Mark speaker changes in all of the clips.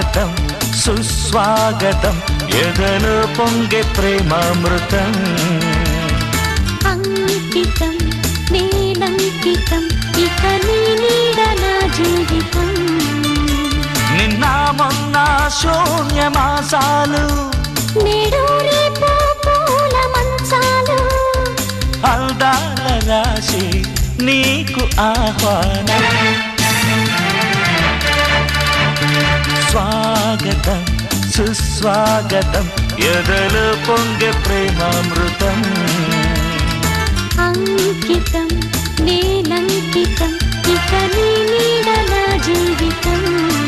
Speaker 1: స్వాగతం సుస్వాగతం ఎదలో పొంగే ప్రేమామృతం
Speaker 2: అంకితం నేనంకితం ఇక నీ నీడ నా జీవితం
Speaker 1: నిన్న మొన్న శూన్యమాసాలు
Speaker 2: నేడు రేపు పూల మంచాలు
Speaker 1: అందాల రాశి నీకు ఆహ్వానం స్వాగతం సుస్వాగతం ఎదలు పొంగే ప్రేమామృతం
Speaker 2: అంకితం నేనంకితం ఇక నీ నీడ నా జీవితం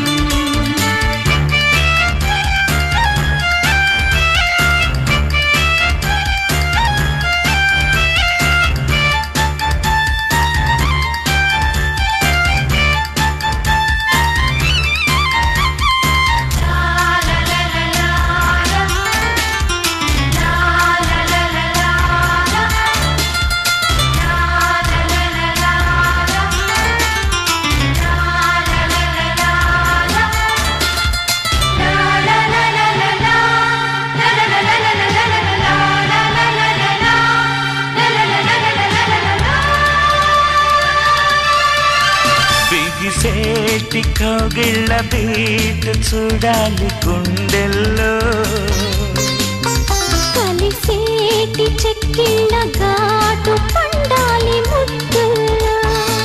Speaker 1: బిగిసేటి కౌగిళ్ళ బీట్ చూడాలి గుండెల్లో
Speaker 2: కలిసేటి చెక్కిళ్ళ ఘాటు పండాలి ముద్దుల్లో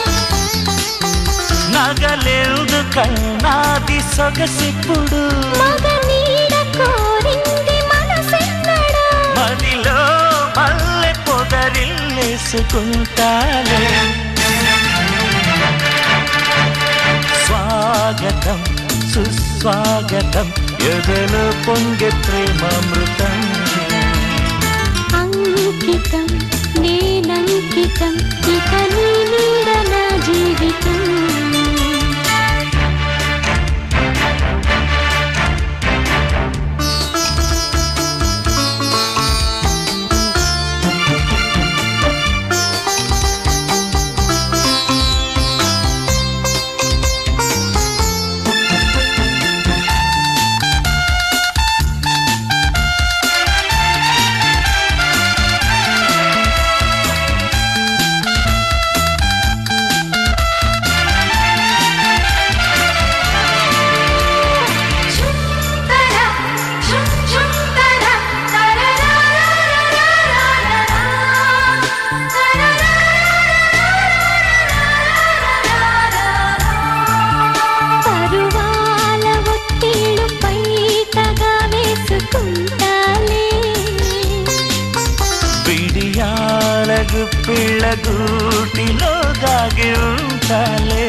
Speaker 1: నగలెందుకన్నాది సొగసిప్పుడు
Speaker 2: మగ నీడ కోరింది మనసెన్నడా
Speaker 1: మదిలో మల్లె పొదరిల్లేసుకుంటాలే స్వాగతం సుస్వాగతం ఎదలో పొంగే ప్రేమామృతం
Speaker 2: అంకితం నేనంకితం ఇక నీ నీడ నా జీవితం పరువాల ఒత్తిళ్ళు పైటగా వేసుకుంటాలే
Speaker 1: బిడియాలకు పిళ్ళగూటిలో దాగి ఉంటాలే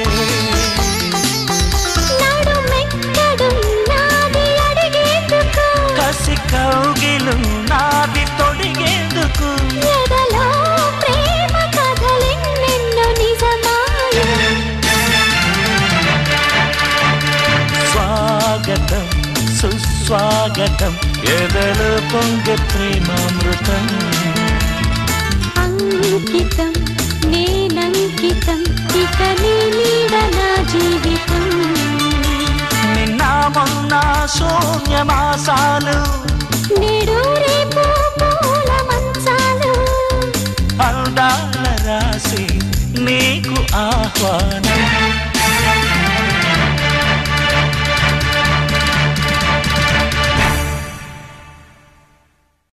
Speaker 2: నడుమెక్కడున్నాది అడిగేందుకు
Speaker 1: కసి కౌగిలు నాది తొడిగేందుకు
Speaker 2: ఎదలో ప్రేమ కథలెన్నెన్నో నిజమాయే
Speaker 1: స్వాగతం సుస్వాగతం ఎదలు పొంగే ప్రేమామృతం
Speaker 2: అంకితం నేనంకితం ఇక నీ నీడ నా జీవితం
Speaker 1: నిన్న మొన్న శూన్యమాసాలు
Speaker 2: నేడు రేపు పూల మంచాలు
Speaker 1: అందాల రాసి నీకు ఆహ్వానం